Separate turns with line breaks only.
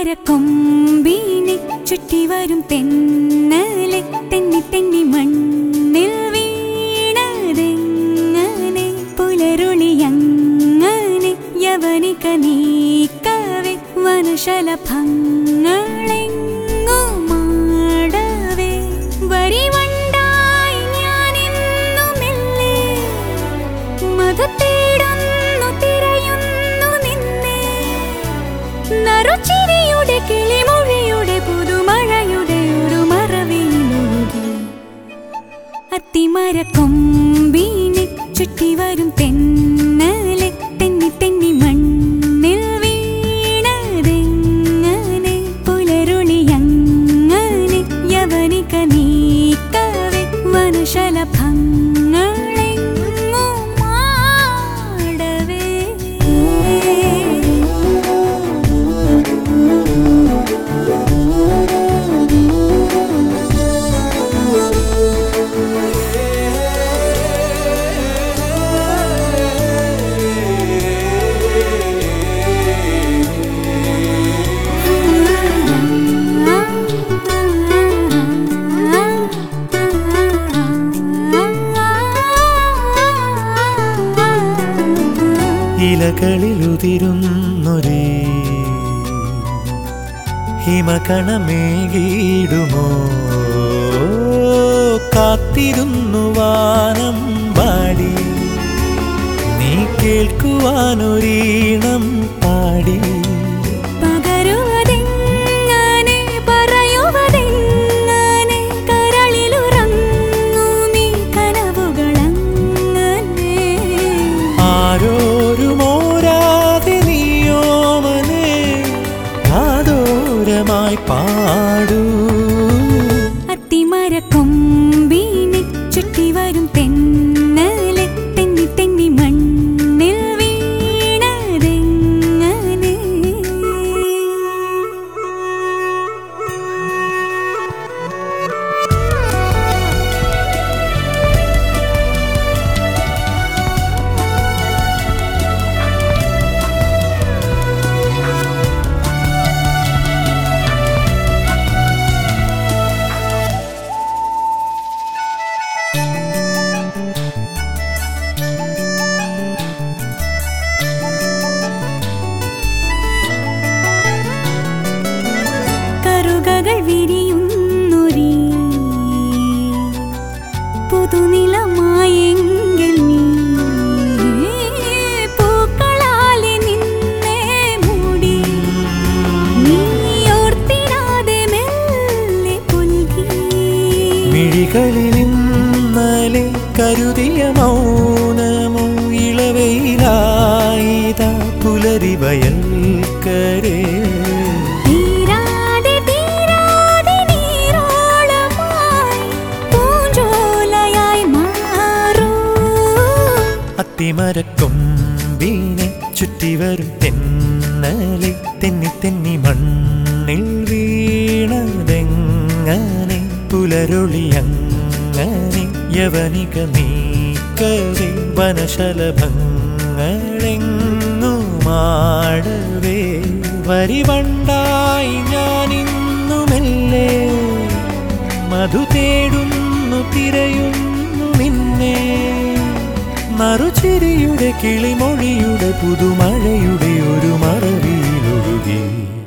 അത്തിമരക്കൊമ്പീനെ ചുറ്റി വരും തെന്നലെ തെന്നി തെന്നി മണ്ണിൽ വീണതെങ്ങനെ പുലരുളിയങ്ങനെ യവനിക നീക്കവേ വനശലഭങ്ങളെങ്ങുമാടവേ വരിവണ്ടായി ഞാനെന്നുമെല്ലേ മധു തേടുന്നു തിരയുന്നു നിന്നെ നറുചിരിയുടെ കിളിമൊഴിയുടെ പുതുമഴയുടെ ഒരു മറവിയിലൊഴുകി അത്തിമരക്കൊമ്പീനെ ചുറ്റി വരും തെന്നലെ തെന്നി തെന്നി മണ്ണിൽ വീണതെങ്ങനെ പുലരുളിയങ്ങനെ യവനിക നീക്കവേ വനശലഭങ്ങളെങ്ങുമാടവേ
ഇലകളിലുതിരുന്നൊരേ ഹിമകണമേകിടുമോ കാത്തിരുന്നു വാനം പാടി നീ കേൾക്കുവാനൊരീണം പാടി
പകരുവതെങ്ങനെ പറയുവതെങ്ങനെ കരളിലുറങ്ങൂ നീ കനവുകളങ്ങനെ
ആരോരുമോരാതെ നീയോമനെ കാതോരമായി പാടൂ
അത്തിമരക്കൊമ്പീനെ ചുറ്റി വരും തെന്നലെ തെന്നി തെന്നി മണ്ണിൽ വീണതെങ്ങനെ കറുകകൾ വിരിയുന്നൊരീ പുതുനിലമായെങ്കിൽ നീ പൂക്കളാലെ നിന്നെ മൂടി നീ ഓർത്തിടാതെ മെല്ലെ പുൽകി
മിഴികളിൽ ഇന്നലെ കരുതിയ മൗനമോ ഇളവയിലായിത പുലരി വയൽക്കരേ
തീരാതെ തീരാതെ നീരോളമായി പൂഞ്ചോലയായി മാറൂ
അത്തിമരക്കൊമ്പീനെ ചുറ്റി വരും തെന്നലെ തെന്നി തെന്നി മണ്ണിൽ വീണതെങ്ങനെ പുലരൊളിയങ്ങനെ യവനിക നീക്കവേ വനശലഭങ്ങളെങ്ങുമാടവേ വരിവണ്ടായി ഞാനിന്നുമെല്ലേ മധു തേടുന്നു തിരയുന്നു നിന്നെ മറുചിരിയുടെ കിളിമൊഴിയുടെ പുതുമഴയുടെ ഒരു മറവിയിലൊഴുകി